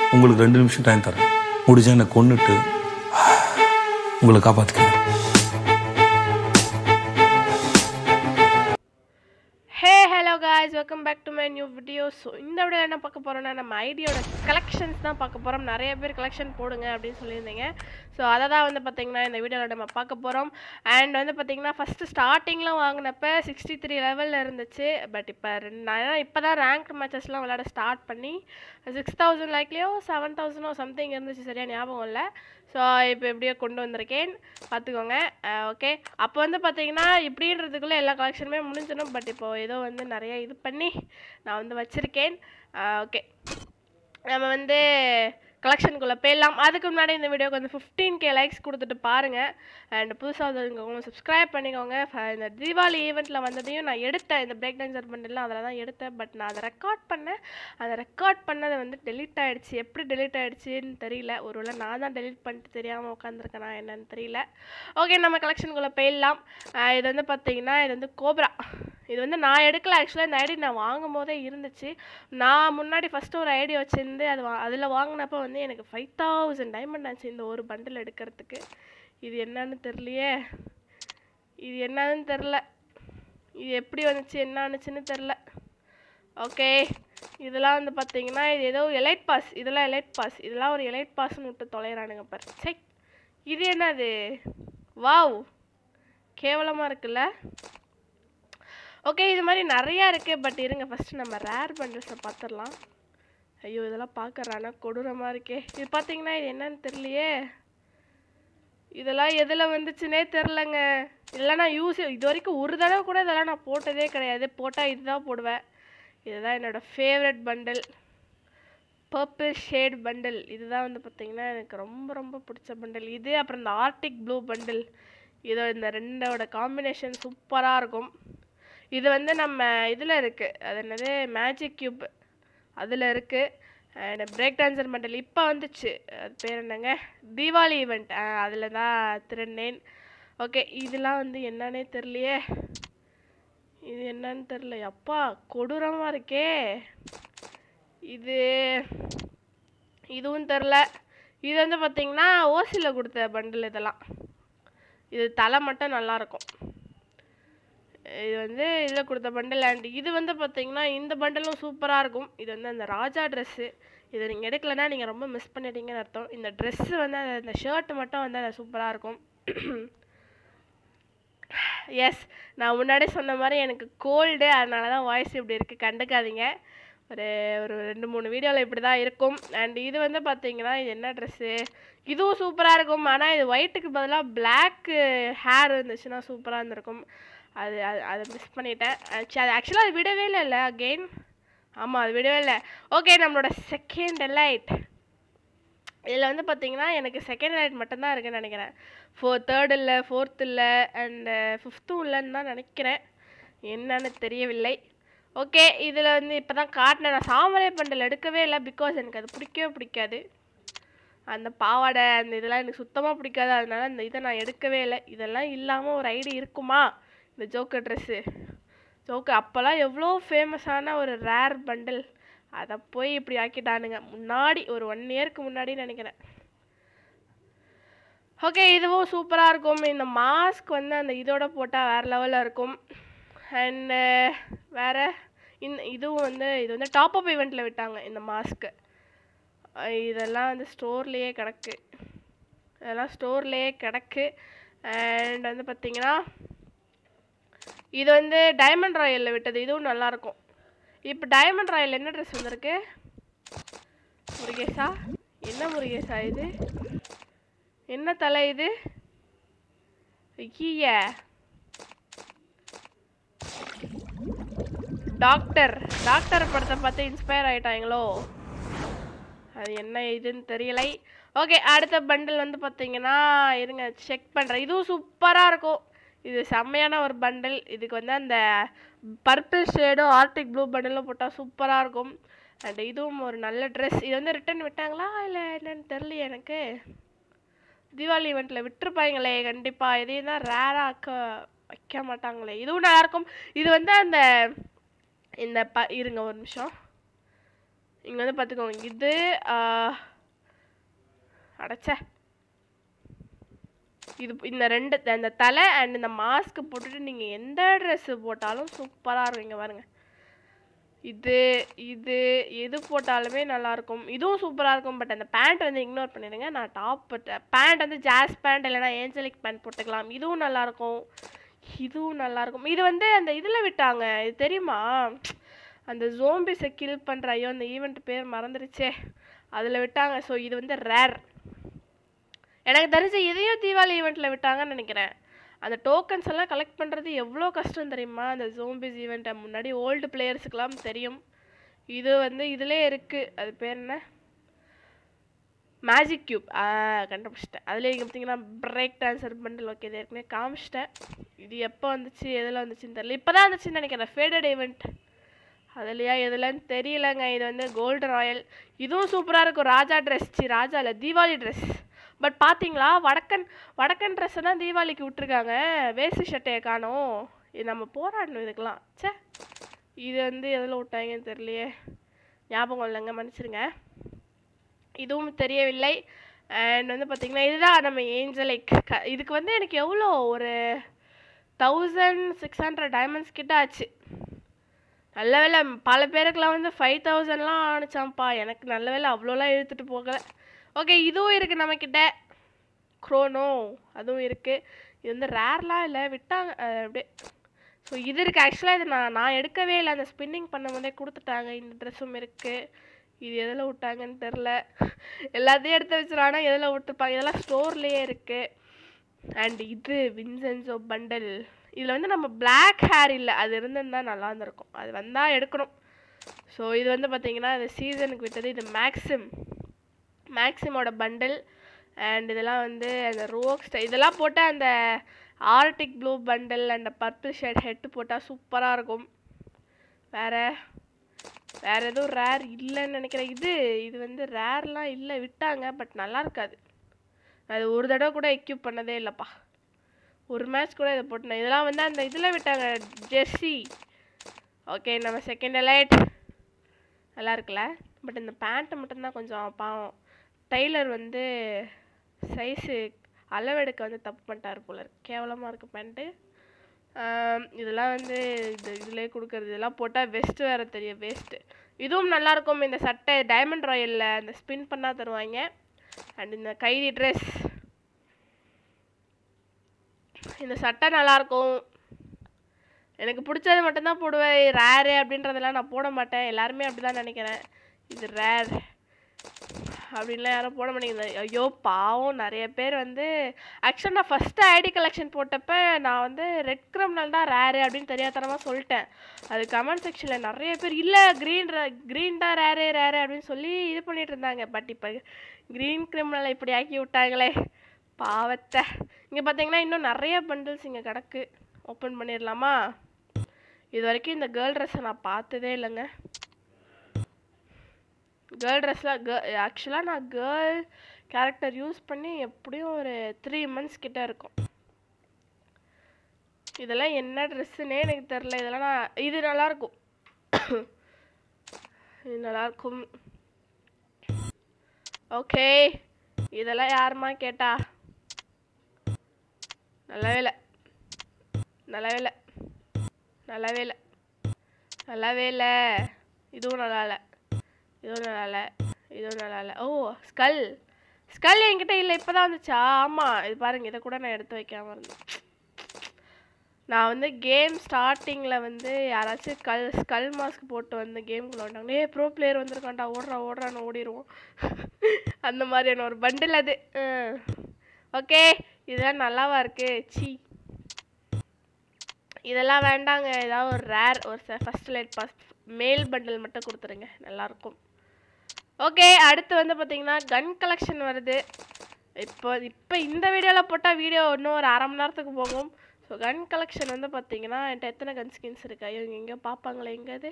உங்களுக்கு ரெண்டு நிமிஷம் டைம் தரேன் முடிஞ்சா என்னை கொன்னுட்டு உங்களை காப்பாற்றிக்கிறேன் hey hello guys welcome back to my new video so இந்த வீடியோ என்ன பார்க்க போகிறோம்னா நம்ம ஐடியோட கலெக்ஷன்ஸ் தான் பார்க்க போகிறோம் நிறைய பேர் கலெக்ஷன் போடுங்க அப்படின்னு சொல்லியிருந்தீங்க ஸோ அதை தான் வந்து பார்த்தீங்கன்னா இந்த வீடியோவில் நம்ம பார்க்க போகிறோம் அண்ட் வந்து பார்த்தீங்கன்னா ஃபஸ்ட்டு ஸ்டார்டிங்லாம் வாங்கினப்ப சிக்ஸ்டி த்ரீ லெவலில் இருந்துச்சு பட் இப்போ ரெண்டு நான் இப்போ தான் ரேங்க் மேட்சஸ்லாம் விளையாட ஸ்டார்ட் பண்ணி சிக்ஸ் தௌசண்ட் லைக்லேயோ செவன் தௌசண்டோ சம்திங் இருந்துச்சு சரியா ஞாபகம் இல்லை ஸோ இப்போ எப்படியோ கொண்டு வந்திருக்கேன் பார்த்துக்கோங்க ஓகே அப்போ வந்து பார்த்தீங்கன்னா இப்படின்றதுக்குள்ளே எல்லா கலெக்ஷனுமே முடிஞ்சிடும் பட் இப்போ ஏதோ வந்து நிறைய இது பண்ணி நான் வந்து வச்சுருக்கேன் ஓகே நம்ம வந்து கலெக்ஷனுக்குள்ளே போயிடலாம் அதுக்கு முன்னாடி இந்த வீடியோக்கு வந்து ஃபிஃப்டீன் கே லைக்ஸ் கொடுத்துட்டு பாருங்கள் அண்ட் புதுசாக வந்தவங்க சப்ஸ்கிரைப் பண்ணிக்கோங்க ஃப- இந்த தீபாவளி ஈவெண்ட்டில் வந்ததையும் நான் எடுத்தேன் இந்த பிரேக் டான்சர் பண்ணலாம் அதில் தான் எடுத்தேன் பட் நான் அதை ரெக்கார்ட் பண்ணேன் அதை ரெக்கார்ட் பண்ணது வந்து டெலீட் ஆயிடுச்சு எப்படி டெலீட் ஆயிடுச்சுன்னு தெரியல ஒருவேளை நான் தான் டெலீட் பண்ணிட்டு தெரியாமல் உட்காந்துருக்கேனா என்னன்னு தெரியல ஓகே நம்ம கலெக்ஷனுக்குள்ளே போயிடலாம் அஹ் இது வந்து பார்த்தீங்கன்னா இது வந்து கோப்ரா இது வந்து நான் எடுக்கல ஆக்சுவலாக இந்த ஐடி நான் வாங்கும் போதே இருந்துச்சு நான் முன்னாடி ஃபஸ்ட்டு ஒரு ஐடி வச்சிருந்து அது வா அதில் வாங்கினப்போ வந்து எனக்கு ஃபைவ் தௌசண்ட் டைமண்ட் ஆச்சு இந்த ஒரு பண்டில் எடுக்கிறதுக்கு இது என்னன்னு தெரியலையே இது என்னன்னு தெரில இது எப்படி வந்துச்சு என்ன ஆனுச்சுன்னு தெரில ஓகே இதெல்லாம் வந்து பார்த்தீங்கன்னா இது ஏதோ எலைட் பாஸ் இதெல்லாம் எலைட் பாஸ் இதெல்லாம் ஒரு எலைட் பாஸ்னு விட்டு தொலைகிறானுங்க பாரு சை இது என்னது வாவ் கேவலமாக இருக்குல்ல ஓகே இது மாதிரி நிறையா இருக்குது பட் இருங்க ஃபஸ்ட்டு நம்ம ரேர் பண்டில்ஸை பார்த்துடலாம் ஐயோ இதெல்லாம் பார்க்கறானா கொடூரமாக இருக்கே இது பார்த்தீங்கன்னா இது என்னன்னு தெரியலையே இதெல்லாம் எதில் வந்துச்சுனே தெரிலங்க இதெல்லாம் நான் யூஸ் இது வரைக்கும் ஒரு தடவை கூட இதெல்லாம் நான் போட்டதே கிடையாது போட்டால் இதுதான் போடுவேன் இதுதான் என்னோட favourite bundle purple shade bundle இதுதான் வந்து பார்த்தீங்கன்னா எனக்கு ரொம்ப ரொம்ப பிடிச்ச பண்டில் இது அப்புறம் இந்த ஆர்டிக் ப்ளூ பண்டில் இதோ இந்த ரெண்டோட காம்பினேஷன் சூப்பராக இருக்கும் இது வந்து நம்ம இதில் இருக்குது அது என்னது மேஜிக் கியூப் அதில் இருக்குது அண்ட் பிரேக் டான்சர் மண்டல் இப்போ வந்துச்சு அது பேர் என்னங்க தீபாவளி ஈவெண்ட் அதில் தான் திருநேன் ஓகே இதெல்லாம் வந்து என்னன்னே தெரியலையே இது என்னன்னு தெரில அப்பா கொடூரமாக இருக்கே இது இதுவும் தெரில இது வந்து பார்த்தீங்கன்னா ஓசியில் கொடுத்த பண்டில் இதெல்லாம் இது தலை மட்டும் நல்லாயிருக்கும் இது வந்து இதில் கொடுத்த பண்டில் அண்ட் இது வந்து பார்த்தீங்கன்னா இந்த பண்டலும் சூப்பராக இருக்கும் இது வந்து அந்த ராஜா ட்ரெஸ்ஸு இதை நீங்கள் எடுக்கலைன்னா நீங்கள் ரொம்ப மிஸ் பண்ணிட்டீங்கன்னு அர்த்தம் இந்த ட்ரெஸ்ஸு வந்து அந்த- இந்த ஷர்ட் மட்டும் வந்து அது சூப்பராக இருக்கும் எஸ் நான் முன்னாடி சொன்ன மாதிரி எனக்கு கோல்டு அதனால தான் வாய்ஸ் இப்படி இருக்குது கண்டுக்காதீங்க ஒரு ஒரு ரெண்டு மூணு வீடியோவில் இப்படி தான் இருக்கும் அண்ட் இது வந்து பார்த்தீங்கன்னா இது என்ன ட்ரெஸ்ஸு இதுவும் சூப்பராக இருக்கும் ஆனால் இது ஒயிட்டுக்கு பதிலாக பிளாக்கு ஹேர் இருந்துச்சுன்னா சூப்பராக இருந்திருக்கும் அது அது அதை மிஸ் பண்ணிட்டேன் ஆக்சுவலி அது ஆக்சுவலாக அது விடவே இல்லை அகெயின் ஆமாம் அது விடவே இல்லை ஓகே நம்மளோட செகண்ட் லைட் இதில் வந்து பார்த்தீங்கன்னா எனக்கு செகண்ட் லைட் மட்டும்தான் இருக்குன்னு நினைக்கிறேன் ஃபோ தேர்ட் இல்லை ஃபோர்த் இல்லை அண்டு ஃபிஃப்த்தும் இல்லைன்னு தான் நினைக்கிறேன் என்னன்னு தெரியவில்லை ஓகே இதில் வந்து இப்போ தான் காட்டினேன் நான் சாமரை பண்டல் எடுக்கவே இல்லை பிகாஸ் எனக்கு அது பிடிக்கவே பிடிக்காது அந்த பாவாடை அந்த இதெல்லாம் எனக்கு சுத்தமாக பிடிக்காது அதனால அந்த இதை நான் எடுக்கவே இல்லை இதெல்லாம் இல்லாமல் ஒரு ஐடி இருக்குமா இந்த ஜோக்கர் ட்ரெஸ்ஸு ஜோக்கர் அப்போல்லாம் எவ்வளோ ஃபேமஸான ஒரு ரேர் பண்டில் அதை போய் இப்படி ஆக்கிட்டானுங்க முன்னாடி ஒரு ஒன் இயர்க்கு முன்னாடி நினைக்கிறேன் ஓகே இதுவும் சூப்பராக இருக்கும் இந்த மாஸ்க் வந்து அந்த இதோட போட்டால் வேறு லெவலில் இருக்கும் அண்டு வேறு இந்த இதுவும் வந்து இது வந்து டாப் அப் ஈவெண்ட்டில் விட்டாங்க இந்த மாஸ்க்கு இதெல்லாம் வந்து ஸ்டோர்லேயே கிடக்கு இதெல்லாம் ஸ்டோர்லேயே கிடக்கு அண்ட் வந்து பார்த்தீங்கன்னா இது வந்து டைமண்ட் ராயலில் விட்டது இதுவும் நல்லாயிருக்கும் இப்போ டைமண்ட் ராயல் என்ன ட்ரெஸ் வந்திருக்கு முருகேசா என்ன முருகேசா இது என்ன தலை இது ஐய டாக்டர் டாக்டர் படத்தை பார்த்து இன்ஸ்பயர் ஆயிட்டாங்களோ அது என்ன இதுன்னு தெரியலை ஓகே அடுத்த பண்டில் வந்து பார்த்தீங்கன்னா இருங்க செக் பண்ணுறேன் இதுவும் சூப்பராக இருக்கும் இது செம்மையான ஒரு பண்டில் இதுக்கு வந்து அந்த பர்பிள் ஷேடும் ஆர்டிக் ப்ளூ பண்டிலும் போட்டால் சூப்பராக இருக்கும் அண்ட் இதுவும் ஒரு நல்ல ட்ரெஸ் இது வந்து ரிட்டர்ன் விட்டாங்களா இல்லை என்னன்னு தெரியல எனக்கு தீபாவளி ஈவெண்ட்டில் விட்டுருப்பாங்களே கண்டிப்பாக இதையும் தான் ரேராக ஆக்க வைக்க மாட்டாங்களே இதுவும் நல்லாயிருக்கும் இது வந்து அந்த இந்த ப இருங்க ஒரு நிமிஷம் இங்கே வந்து பார்த்துக்கோங்க இது அடைச்ச இது இந்த ரெண்டு இந்த தலை அண்ட் இந்த மாஸ்க் போட்டுட்டு நீங்கள் எந்த ட்ரெஸ்ஸு போட்டாலும் சூப்பராக இருக்கும் இங்கே பாருங்க இது இது எது போட்டாலுமே நல்லாயிருக்கும் இதுவும் சூப்பராக இருக்கும் பட் அந்த பேண்ட் வந்து இக்னோர் பண்ணிடுங்க நான் டாப் பேண்ட் வந்து ஜாஸ் பேண்ட் இல்லைனா ஏஞ்சலிக் பேண்ட் போட்டுக்கலாம் இதுவும் நல்லாயிருக்கும் இதுவும் நல்லாயிருக்கும் இது வந்து அந்த இதில் விட்டாங்க இது தெரியுமா அந்த ஜோம்பிஸை கில் பண்ணுற ஐயோ அந்த ஈவெண்ட் பேர் மறந்துருச்சே அதில் விட்டாங்க ஸோ இது வந்து ரேர் எனக்கு தெரிஞ்ச இதையும் தீபாவளி ஈவெண்ட்டில் விட்டாங்கன்னு நினைக்கிறேன் அந்த டோக்கன்ஸ் எல்லாம் கலெக்ட் பண்ணுறது எவ்வளோ கஷ்டம் தெரியுமா அந்த ஜோம்பிஸ் ஈவெண்ட்டை முன்னாடி ஓல்டு பிளேயர்ஸுக்கெல்லாம் தெரியும் இது வந்து இதிலே இருக்குது அது பேர் என்ன மேஜிக் கியூப் ஆ கண்டுபிடிச்சிட்டேன் அதில் இங்கே பார்த்தீங்கன்னா பிரேக் டான்சர் பண்டில் ஓகே இது ஏற்கனவே காமிச்சிட்டேன் இது எப்போ வந்துச்சு எதில் வந்துச்சுன்னு தெரியல இப்போ தான் வந்துச்சுன்னு நினைக்கிறேன் ஃபேடட் ஈவெண்ட் அதுலையா எதுலன்னு தெரியலங்க இது வந்து கோல்டு ராயல் இதுவும் சூப்பராக இருக்கும் ராஜா ட்ரெஸ் சி ராஜா இல்லை தீபாவளி ட்ரெஸ் பட் பார்த்தீங்களா வடக்கன் வடக்கன் ட்ரெஸ்ஸை தான் தீபாவளிக்கு விட்ருக்காங்க வேஷ்டி சட்டையை காணோம் இது நம்ம போராடணும் இதுக்கெல்லாம் ச்சே இது வந்து எதில் விட்டாங்கன்னு தெரியலையே ஞாபகம் இல்லைங்க மன்னிச்சிருங்க இதுவும் தெரியவில்லை அண்ட் வந்து பார்த்திங்கன்னா இதுதான் நம்ம ஏஞ்சலைக் க இதுக்கு வந்து எனக்கு எவ்வளோ ஒரு தௌசண்ட் சிக்ஸ் ஹண்ட்ரட் டைமண்ட்ஸ் கிட்ட ஆச்சு நல்ல வேலை பல பேருக்குலாம் வந்து ஃபைவ் தௌசண்ட்லாம் ஆணுச்சாம்ப்பா எனக்கு நல்ல வேலை அவ்வளோலாம் இழுத்துட்டு போகலை ஓகே இதுவும் இருக்குது நம்மக்கிட்ட க்ரோனோ அதுவும் இருக்குது இது வந்து ரேர்லாம் இல்லை விட்டாங்க அஹ் அப்படியே ஸோ இது இருக்குது ஆக்சுவலாக இது நான் நான் எடுக்கவே இல்லை அந்த ஸ்பின்னிங் பண்ணும்போதே கொடுத்துட்டாங்க இந்த ட்ரெஸ்ஸும் இருக்குது இது எதில் விட்டாங்கன்னு தெரில எல்லாத்தையும் எடுத்து வச்சிருவானா எதில் விட்டுருப்பாங்க இதெல்லாம் ஸ்டோர்லேயே இருக்குது அண்ட் இது வின்சென்சோ பண்டல் இதில் வந்து நம்ம Black ஹேர் இல்லை அது இருந்திருந்தா நல்லா இருந்திருக்கும் அது வந்தால் எடுக்கணும் ஸோ இது வந்து பார்த்தீங்கன்னா இந்த சீசனுக்கு விட்டது இது மேக்ஸிம் மேக்ஸிமோட பண்டில் அண்ட் இதெல்லாம் வந்து அந்த ரோக்ஸ் இதெல்லாம் போட்டால் அந்த arctic blue bundle and purple shade head போட்டால் சூப்பராக இருக்கும் வேறு வேறு எதுவும் ரேர் இல்லைன்னு நினைக்கிறேன் இது இது வந்து ரேர்லாம் இல்லை விட்டாங்க பட் நல்லா இருக்காது அது ஒரு தடவை கூட எக்யூப் பண்ணதே இல்லைப்பா ஒரு மேட்ச் கூட இதை போட்டேன் இதெல்லாம் வந்து அந்த இதில் விட்டாங்க ஜெர்சி ஓகே நம்ம செகண்ட் எலைட் நல்லா இருக்குல்ல பட் இந்த பேண்ட்டு மட்டும்தான் கொஞ்சம் பாவம் டெய்லர் வந்து சைஸு அளவெடுக்க வந்து தப்பு பண்ணிட்டாரு போல இருக்கு கேவலமாக இருக்குது பேண்ட்டு இதெல்லாம் வந்து இது இதுலேயே கொடுக்குறது இதெல்லாம் போட்டால் வெஸ்ட்டு வேறு தெரியும் வேஸ்ட்டு இதுவும் நல்லாயிருக்கும் இந்த சட்டை டைமண்ட் ராயலில் அந்த ஸ்பின் பண்ணால் தருவாங்க அண்ட் இந்த கைதி ட்ரெஸ் இந்த சட்டை நல்லாயிருக்கும் எனக்கு பிடிச்சது மட்டும்தான் போடுவேன் ரேரு அப்படின்றதெல்லாம் நான் போட மாட்டேன் எல்லாருமே அப்படி தான் நினைக்கிறேன் இது ரேர் அப்படின்லாம் யாரும் போட மாட்டேங்குது ஐயோ பாவம் நிறைய பேர் வந்து ஆக்சுவலாக நான் ஃபஸ்ட்டு ஐடி கலெக்ஷன் போட்டப்ப நான் வந்து ரெட் கிரிமினல் தான் ரேரு அப்படின்னு தெரியாதனமாக சொல்லிட்டேன் அது கமெண்ட் செக்ஷனில் நிறைய பேர் இல்லை க்ரீன் க்ரீன் தான் ரேரு ரேரு அப்படின்னு சொல்லி இது பண்ணிட்டு இருந்தாங்க பட் இப்போ க்ரீன் கிரிமினலை இப்படி ஆக்கி விட்டாங்களே பாவத்தை இங்கே பார்த்தீங்கன்னா இன்னும் நிறைய பண்டில்ஸ் இங்கே கிடக்கு ஓப்பன் பண்ணிடலாமா இது வரைக்கும் இந்த கேர்ள் ட்ரெஸ்ஸை நான் பார்த்ததே இல்லைங்க கேர்ள் ட்ரெஸ்லாம் கே ஆக்சுவலாக நான் கேர்ள் கேரக்டர் யூஸ் பண்ணி எப்படியும் ஒரு த்ரீ மந்த்ஸ் கிட்ட இருக்கும் இதெல்லாம் என்ன ட்ரெஸ்ஸுன்னே எனக்கு தெரில இதெல்லாம் நான் இது நல்லாயிருக்கும் இது நல்லாயிருக்கும் ஓகே இதெல்லாம் யாரும்மா கேட்டா நல்லாவே இல்லை நல்லாவே இல்லை நல்லாவே இல்லை நல்லாவே இல்லை இதுவும் நல்லா இல்லை இதுவும் நல்லா இல்லை இதுவும் நல்லா இல்லை ஓ ஸ்கல் ஸ்கல் என்கிட்ட இல்லை இப்போ தான் வந்துச்சா ஆமாம் இது பாருங்க இதை கூட நான் எடுத்து வைக்காம இருந்தேன் நான் வந்து கேம் ஸ்டார்டிங்கில் வந்து யாராச்சும் கல் ஸ்கல் மாஸ்க் போட்டு வந்து கேம்குள்ளே வந்தாங்க ஏ ப்ரோ பிளேயர் வந்திருக்கான்டா ஓடுறா ஓடுறான்னு ஓடிடுவோம் அந்த மாதிரியான ஒரு பண்டில் அது ஓகே இதெல்லாம் நல்லாவா இருக்கு சி இதெல்லாம் வேண்டாங்க ஏதாவது ஒரு ரேர் ஒரு ஃபஸ்ட் லைட் பாஸ் மேல் பண்டில் மட்டும் கொடுத்துருங்க நல்லாயிருக்கும் ஓகே அடுத்து வந்து பார்த்தீங்கன்னா கன் கலெக்ஷன் வருது இப்போ இப்போ இந்த வீடியோவில் போட்டால் வீடியோ இன்னும் ஒரு அரை மணி நேரத்துக்கு போகும் ஸோ கன் கலெக்ஷன் வந்து பார்த்தீங்கன்னா என்கிட்ட எத்தனை கன் ஸ்கின்ஸ் இருக்கு ஐயோ இங்கே எங்கேயோ பார்ப்பாங்களே எங்கே அது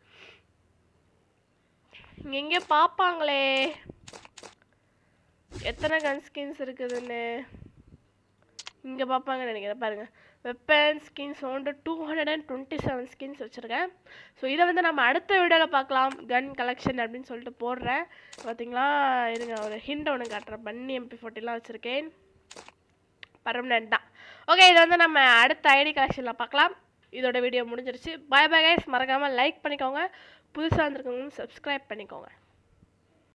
இங்கே எங்கேயோ பார்ப்பாங்களே எத்தனை கன் ஸ்கின்ஸ் இருக்குதுன்னு இங்கே பார்ப்பாங்கன்னு நினைக்கிறேன் பாருங்கள் வெப்பன் ஸ்கின்ஸ் வந்து two hundred and twenty seven skins வச்சுருக்கேன் ஸோ இதை வந்து நம்ம அடுத்த வீடியோவில் பார்க்கலாம் கன் கலெக்ஷன் அப்படின்னு சொல்லிட்டு போடுறேன் பார்த்தீங்களா இருங்க ஒரு ஹிண்ட் ஒன்று காட்டுறேன் பன்னி எம்பி ஃபோர்ட்டிலாம் வச்சுருக்கேன் பர்மனெண்ட் தான் ஓகே இதை வந்து நம்ம அடுத்த ஐடி கலெக்ஷனில் பார்க்கலாம் இதோட வீடியோ முடிஞ்சிருச்சு பாய் பாய் கைஸ் மறக்காமல் லைக் பண்ணிக்கோங்க புதுசாக வந்திருக்கவங்களும் சப்ஸ்கிரைப் பண்ணிக்கோங்க